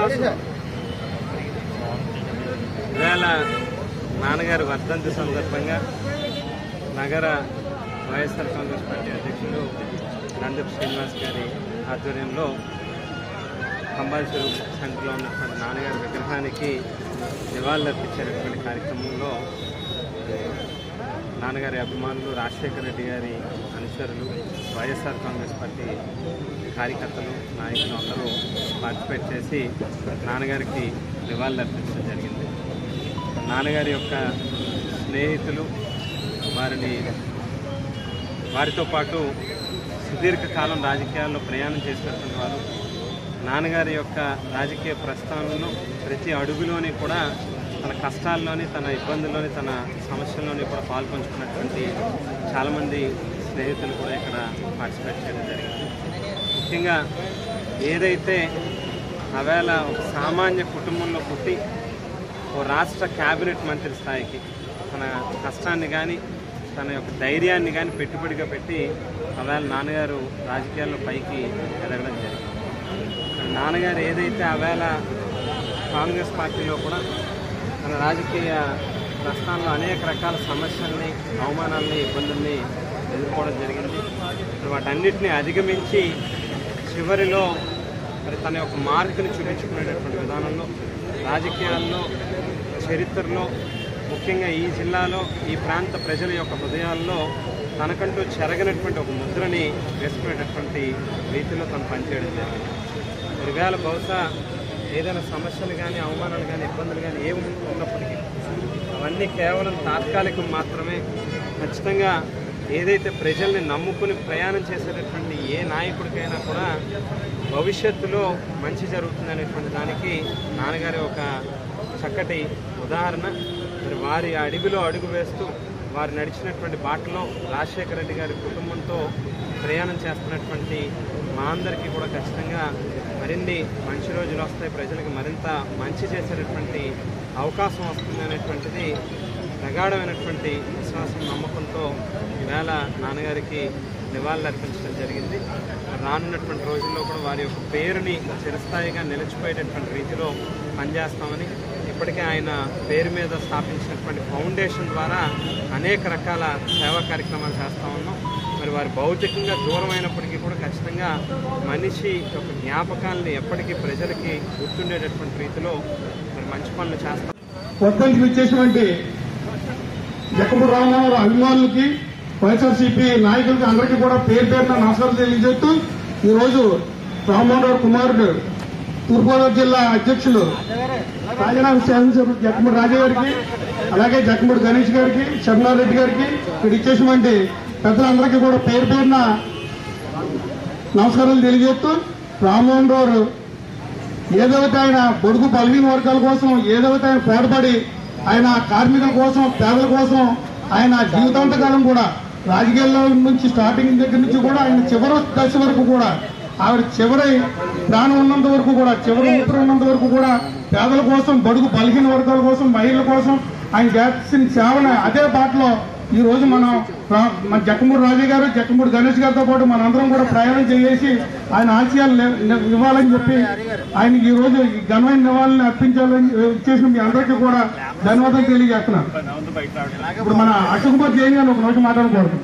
ఇవాళ నాన్నగారి వర్ధంతి సందర్భంగా నగర వైఎస్ఆర్ కాంగ్రెస్ పార్టీ అధ్యక్షులు నందపు శ్రీనివాస్ గారి ఆధ్వర్యంలో కంబాల్చెరు సెంటర్లో ఉన్నటువంటి నాన్నగారి విగ్రహానికి నివాళులర్పించేటటువంటి కార్యక్రమంలో నాన్నగారి అభిమానులు రాజశేఖర రెడ్డి గారి అనుచరులు వైఎస్ఆర్ కాంగ్రెస్ పార్టీ కార్యకర్తలు నాయకులు అందరూ పార్టిసిపేట్ చేసి నాన్నగారికి నివాళులర్పించడం జరిగింది నాన్నగారి యొక్క స్నేహితులు వారిని వారితో పాటు సుదీర్ఘకాలం రాజకీయాల్లో ప్రయాణం చేసినటువంటి వారు నాన్నగారి యొక్క రాజకీయ ప్రస్థానంలో ప్రతి అడుగులోని కూడా తన కష్టాల్లోని తన ఇబ్బందుల్లోని తన సమస్యల్లోని కూడా పాల్పంచుకున్నటువంటి చాలామంది స్నేహితులు కూడా ఇక్కడ పార్టిసిపేట్ చేయడం జరిగింది ముఖ్యంగా ఏదైతే ఆవేళ ఒక సామాన్య కుటుంబంలో పుట్టి ఓ రాష్ట్ర క్యాబినెట్ మంత్రి స్థాయికి తన కష్టాన్ని కానీ తన యొక్క ధైర్యాన్ని కానీ పెట్టుబడిగా పెట్టి ఆవేళ నాన్నగారు రాజకీయాల్లో పైకి ఎదగడం జరిగింది నాన్నగారు ఏదైతే ఆవేళ కాంగ్రెస్ పార్టీలో కూడా తన రాజకీయ ప్రస్థానంలో అనేక రకాల సమస్యల్ని అవమానాలని ఇబ్బందుల్ని ఎదుర్కోవడం జరిగింది మరి వాటన్నిటిని అధిగమించి చివరిలో మరి తన యొక్క మార్కుని చూపించుకునేటటువంటి విధానంలో రాజకీయాల్లో చరిత్రలో ముఖ్యంగా ఈ జిల్లాలో ఈ ప్రాంత ప్రజల యొక్క హృదయాల్లో తనకంటూ చెరగనటువంటి ఒక ముద్రని వేసుకునేటటువంటి రీతిలో తను పనిచేయడం జరిగింది మరి వేళ బహుశా ఏదైనా సమస్యలు కానీ అవమానాలు కానీ ఇబ్బందులు కానీ ఏమి ఉన్నప్పటికీ అవన్నీ కేవలం తాత్కాలికం మాత్రమే ఖచ్చితంగా ఏదైతే ప్రజల్ని నమ్ముకుని ప్రయాణం చేసేటటువంటి ఏ నాయకుడికైనా కూడా భవిష్యత్తులో మంచి జరుగుతుంది అనేటువంటి దానికి నాన్నగారి ఒక చక్కటి ఉదాహరణ మరి వారి అడుగులో అడుగు వేస్తూ వారు నడిచినటువంటి బాటలో రాజశేఖర రెడ్డి గారి కుటుంబంతో ప్రయాణం చేస్తున్నటువంటి మా అందరికీ కూడా ఖచ్చితంగా మరిన్ని మంచి రోజులు వస్తాయి ప్రజలకు మరింత మంచి చేసేటటువంటి అవకాశం వస్తుంది అనేటువంటిది ప్రగాఢమైనటువంటి విశ్వాసం నమ్మకంతో ఈవేళ నాన్నగారికి నివాళులు అర్పించడం జరిగింది రానున్నటువంటి రోజుల్లో కూడా వారి యొక్క పేరుని చిరస్థాయిగా నిలిచిపోయేటటువంటి రీతిలో పనిచేస్తామని ఇప్పటికే ఆయన పేరు మీద స్థాపించినటువంటి ఫౌండేషన్ ద్వారా అనేక రకాల సేవా కార్యక్రమాలు చేస్తా ఉన్నాం మరి వారి భౌతికంగా దూరమైనప్పటికీ కూడా ఖచ్చితంగా మనిషి యొక్క జ్ఞాపకాలని ఎప్పటికీ ప్రజలకి గుర్తుండేటటువంటి రీతిలో మరి మంచి పనులు చేస్తాం వర్ధంతికి ఇచ్చేసినటువంటి జక్కపూడి రామారావు అభిమానులకి వైఎస్ఆర్సీపీ నాయకులకి అందరికీ కూడా పేరు పేరున నమస్కారం తెలియజేస్తూ ఈరోజు రామ్మోహన్ రావు కుమారుడు తూర్పుగోదావరి జిల్లా అధ్యక్షులు రాజీనామా శాసనసభ్యులు జక్కమూడి రాజా గారికి అలాగే జక్కమూడి గణేష్ గారికి శర్మారెడ్డి గారికి ఇక్కడ ఇచ్చేసినటువంటి పెద్దలందరికీ కూడా పేరు పేరున నమస్కారాలు తెలియజేస్తూ రామ్మోహన్ రావు ఏదైతే ఆయన బొడుగు బలహీన వర్గాల కోసం ఏదైతే ఆయన పోరాడి ఆయన కార్మికుల కోసం పేదల కోసం ఆయన జీవితాంతకాలం కూడా రాజకీయాల్లో నుంచి స్టార్టింగ్ దగ్గర నుంచి కూడా ఆయన చివరి దశ వరకు కూడా ఆవిడ చివరి ప్రాణం ఉన్నంత వరకు కూడా చివరి ఊపిరి ఉన్నంత వరకు కూడా పేదల కోసం బడుగు బలహీన వర్గాల కోసం మహిళల కోసం ఆయన చేసిన సేవను అదే బాటలో ఈ రోజు మనం రా- మన జక్కమూడి రాజు గారు జక్కమూడి గణేష్ గారితో పాటు మనందరం కూడా ప్రయాణం చేసి ఆయన ఆశయాలు నే- నే- ఇవ్వాలని చెప్పి ఆయనకి ఈ రోజు ఈ ఘనమైన నివాళులను అర్పించాలని చేసిన మీ అందరికీ కూడా ధన్యవాదాలు తెలియజేస్తున్నాను ఇప్పుడు మన అశోక్ కుమార్ జైన్ గారిని ఒక నిమిషం మాట్లాడకూడదు